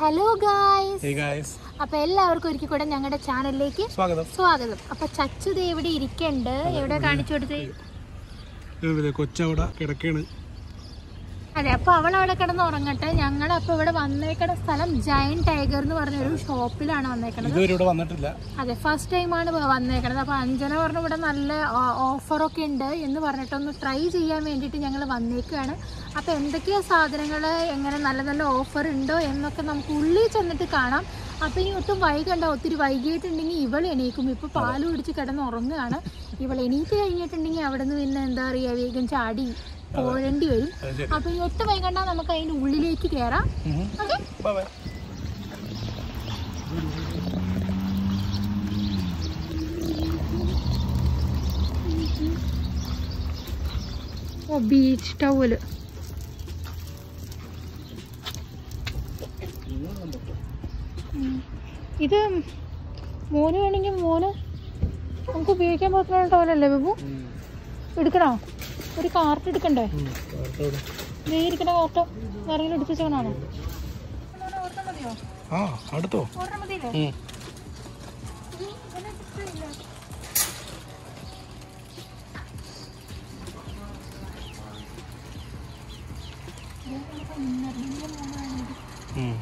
Hello guys hey guys അപ്പൊ എല്ലാവർക്കും ഒരിക്കൽ കൂടെ ഞങ്ങളുടെ ചാനലിലേക്ക് സ്വാഗതം സ്വാഗതം അപ്പൊ ചച്ചു ദേ ഇവിടെ ഇരിക്കണ്ട് എവിടെ കാണിച്ചു കൊടുത്തേ ഇതിലെ കൊച്ചവിടെ കിടക്കാണ് അതെ അപ്പൊ അവൾ അവിടെ കിടന്ന് ഉറങ്ങട്ടെ ഞങ്ങൾ അപ്പൊ ഇവിടെ വന്നേക്കണ സ്ഥലം ജയൻ ടൈഗർ എന്ന് പറഞ്ഞ ഒരു ഷോപ്പിലാണ് വന്നേക്കണത് ഇതുവരെ ഇവിടെ വന്നിട്ടില്ല അതെ ഫസ്റ്റ് ടൈമാണ് വന്നേക്കണത് അപ്പൊ അഞ്ജന പറഞ്ഞു ഇവിടെ നല്ല ഓഫറൊക്കെ ഉണ്ട് എന്ന് പറഞ്ഞിട്ടൊന്ന് ട്രൈ ചെയ്യാൻ വേണ്ടിയിട്ട് ഞങ്ങൾ വന്നേക്കാണ് അപ്പൊ എന്തൊക്കെയാ സാധനങ്ങൾ എങ്ങനെ നല്ല നല്ല ഓഫർ ഉണ്ടോ എന്നൊക്കെ നമുക്ക് ഉള്ളിൽ ചെന്നിട്ട് കാണാം അപ്പൊ ഇനി ഒട്ടും വൈകണ്ട ഒത്തിരി വൈകിട്ടുണ്ടെങ്കിൽ ഇവൾ എണീക്കും ഇപ്പൊ പാല് കുടിച്ച് കിടന്ന് ഉറങ്ങുകയാണ് ഇവൾ എണീറ്റ് കഴിഞ്ഞിട്ടുണ്ടെങ്കിൽ അവിടെ നിന്ന് പിന്നെ എന്താ പറയുക വേഗം ചാടി പോഴേണ്ടി വരും അത് ശരി അപ്പൊ ഇനി ഒട്ടും വൈകണ്ട നമുക്ക് അതിന്റെ ഉള്ളിലേക്ക് കയറാം ഉം. Okay Bye bye. ഓ ബീച്ച് ടവല് ഇത് മോന് വേണമെങ്കിൽ മോന് നമുക്ക് ഉപയോഗിക്കാൻ പറ്റുന്ന ടവലല്ലേ ബബു ഉം. എടുക്കണോ ഒരു കാർട്ട് എടുക്കണ്ടേ ഉം. അടുത്തോട്. ദേ ഇരിക്കുന്ന കാർട്ട് ആരെങ്കിലും എടുത്ത് വെച്ചോണാണോ മതിയോ ആ അടുത്തോ ഓർഡർ മതിയല്ലേ ഉം. ഉം.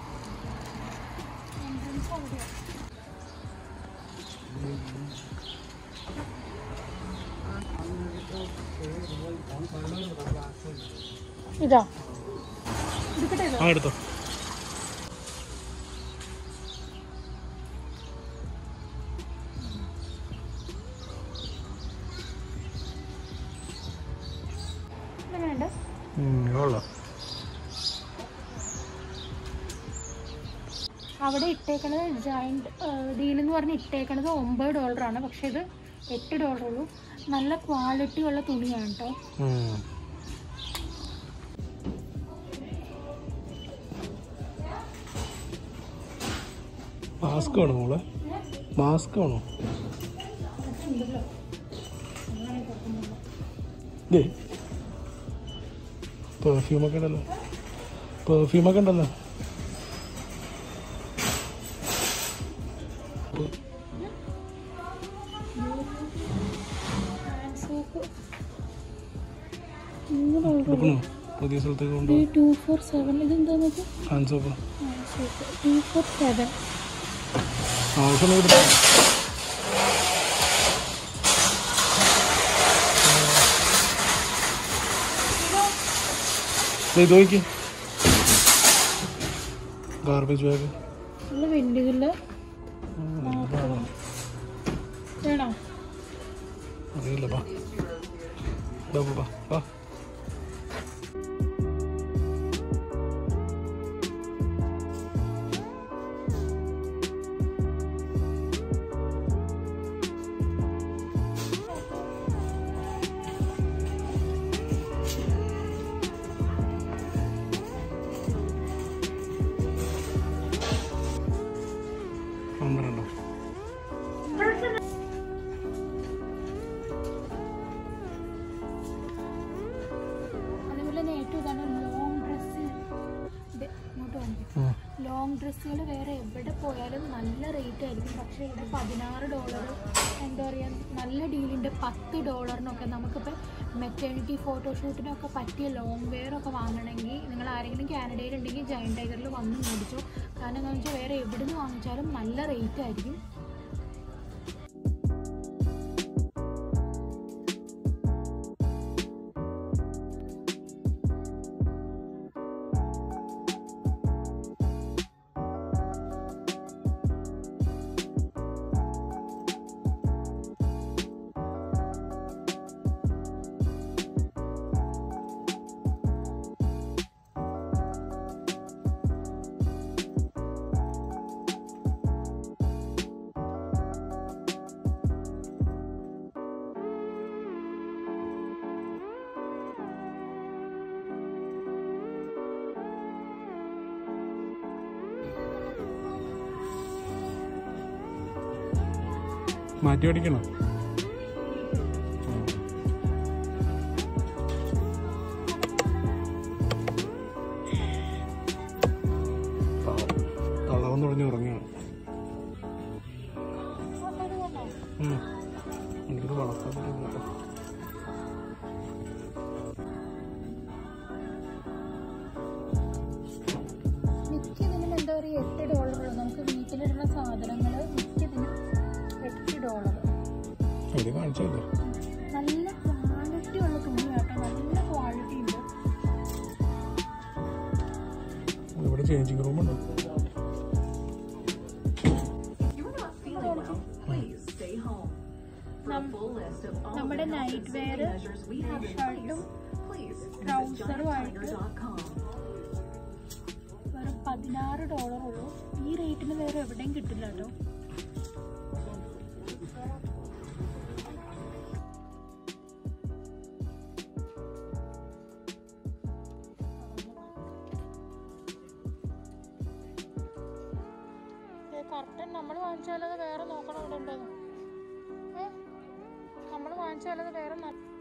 ഇതാ എടുക്കട്ടെ ഇത് ആ എടുത്തോ ഇങ്ങനെ വേണ്ട ഉം, കൊള്ളാം അവിടെ ഇട്ടേക്കണത് ജോയിൻറ്റ് ഡീൽ എന്ന് പറഞ്ഞ് ഇട്ടേക്കണത് ഒമ്പത് ഡോളറാണ് പക്ഷെ ഇത് എട്ട് ഡോളർ ഉള്ളൂ നല്ല ക്വാളിറ്റി ഉള്ള തുണിയാണ് കേട്ടോ ഉം. മാസ്ക് ആണോ മോളെ മാസ്ക് ആണോ ദേ പെർഫ്യൂമൊക്കെ ഉണ്ടല്ലോ പെർഫ്യൂമൊക്കെ ഉണ്ടല്ലോ എടുക്കണോ പുതിയ സ്ഥലത്തേക്ക് കൊണ്ടു ടു ഫോർ സെവൻ ഇതെന്താ hand soap two four seven ആവശ്യം എടുത്തോ ദേ, ഇത് നോക്കി ഗാർബേജ് ബാഗ് നല്ല വലിയതില്ല വേണോ അറിയില്ല ബാ ബാ ബാ, ബാ ബാ പന്ത്രണ്ടോ അതേപോലെ തന്നെ ഏറ്റവും ഇതാണ് ലോങ് ഡ്രസ്സ് ഇങ്ങോട്ട് വന്നിട്ട് ഉം. ലോങ് ഡ്രസ്സുകൾ വേറെ എവിടെ പോയാലും നല്ല റേറ്റ് ആയിരിക്കും പക്ഷേ ഇവിടെ പതിനാറ് ഡോളർ എന്താ പറയുക നല്ല ഡീലിൻ്റെ പത്ത് ഡോളറിനൊക്കെ നമുക്കിപ്പോൾ മെറ്റേണിറ്റി ഫോട്ടോഷൂട്ടിനൊക്കെ പറ്റിയ ലോങ് വെയർ ഒക്കെ വാങ്ങണമെങ്കിൽ നിങ്ങൾ ആരെങ്കിലും കാനഡയിലുണ്ടെങ്കിൽ ജൈൻ ടൈഗറിൽ വന്ന് മേടിച്ചോ കാരണം എന്താണെന്ന് വെച്ചാൽ വേറെ എവിടെ നിന്ന് വാങ്ങിച്ചാലും നല്ല റേറ്റ് ആയിരിക്കും മാറ്റി പഠിക്കണം പാവം. പറഞ്ഞ് ഉറങ്ങുകയാണ് വന്നത് കണ്ടോ ഉം. എനിക്കിത് വളർത്താൻ പറ്റില്ല കേട്ടോ മിക്കതിനും എന്താ പറയുക എട്ട് ഡോളറുള്ളൂ നമുക്ക് വീട്ടിലിടുന്ന സാധനങ്ങൾ മിക്കതിനും എട്ട് ഡോളർ ഇത് കാണിച്ചല്ലേ നല്ല ക്വാളിറ്റി ഉള്ള തുണിയാട്ടോ നല്ല ക്വാളിറ്റി ഉണ്ട് ഇവിടെ ചേഞ്ചിങ് റൂം ഉണ്ട് You're not feeling well? Please stay home. For a full list of all നമ്മുടെ the health night and wear safety measures we have in ഷർട്ടും place, please visit ട്രൗസറുമായിട്ട് gianttiger.com. വെറും പതിനാറ് ഡോളർ ഉള്ളൂ ഈ റേറ്റിന് വേറെ എവിടെയും കിട്ടില്ല കേട്ടോ കറക്റ്റ് നമ്മൾ വാങ്ങിച്ചാലത് വേറെ നോക്കണം ഇവിടെ ഉണ്ടോന്ന് ഏ നമ്മൾ വാങ്ങിച്ചാലത് വേറെ ന-